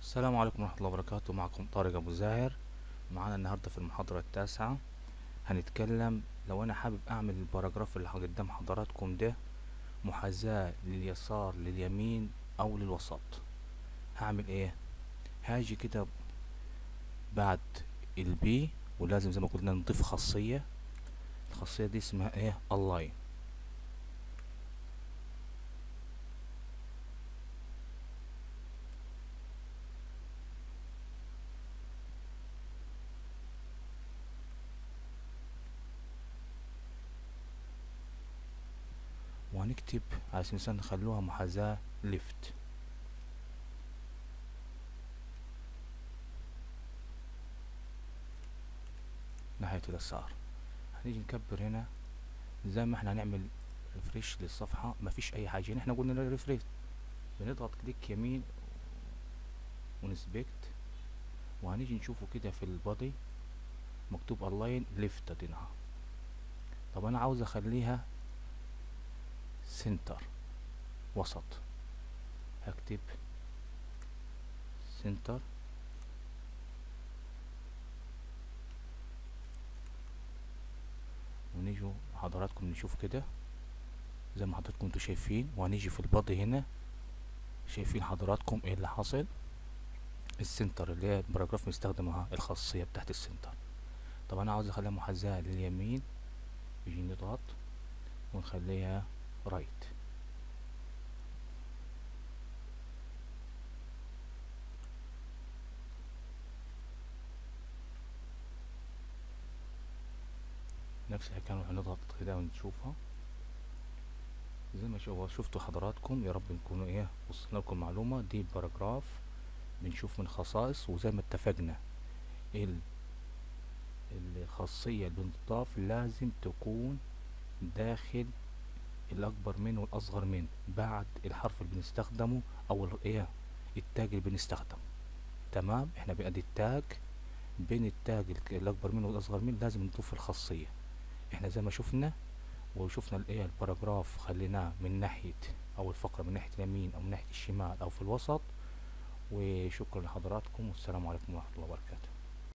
السلام عليكم ورحمة الله وبركاته معكم طارق أبو زاهر معانا النهاردة في المحاضرة التاسعة هنتكلم لو أنا حابب أعمل الباراجراف اللي قدام حضراتكم ده محاذاة لليسار لليمين أو للوسط هعمل إيه؟ هاجي كده بعد البي ولازم زي ما قلنا نضيف خاصية الخاصية دي اسمها إيه؟ align وهنكتب على سبيل المثال نخلوها محاذاة ليفت ناحية اليسار هنيجي نكبر هنا زي ما احنا هنعمل ريفريش للصفحة مفيش أي حاجة هنا احنا قلنا ريفريش بنضغط كليك يمين ونسبكت وهنيجي نشوفه كده في البادي مكتوب الاين ليفت ادينها طب انا عاوز اخليها سنتر وسط هكتب سنتر ونيجوا حضراتكم نشوف كده زي ما حضراتكم انتوا شايفين وهنيجي في البادي هنا شايفين حضراتكم ايه اللي حاصل السنتر اللي هي الباراجراف مستخدمها الخاصية بتاعت السنتر طب انا عاوز اخليها محاذاة لليمين يجي نضغط ونخليها رايت نفس الحكاية هنضغط كده ونشوفها زي ما شو- شفتوا حضراتكم يا رب نكونوا ايه وصلنا لكم معلومة دي باراجراف بنشوف من خصائص وزي ما اتفقنا ال- الخاصية اللي بتضاف لازم تكون داخل الأكبر منه والأصغر منه بعد الحرف اللي بنستخدمه أو ال- إيه التاج اللي بنستخدمه تمام احنا بنأدي التاج بين التاج الك- الأكبر منه والأصغر منه لازم نضيف الخاصية احنا زي ما شفنا وشفنا الايه الباراجراف خليناه من ناحية أو الفقرة من ناحية اليمين أو من ناحية الشمال أو في الوسط وشكرا لحضراتكم والسلام عليكم ورحمة الله وبركاته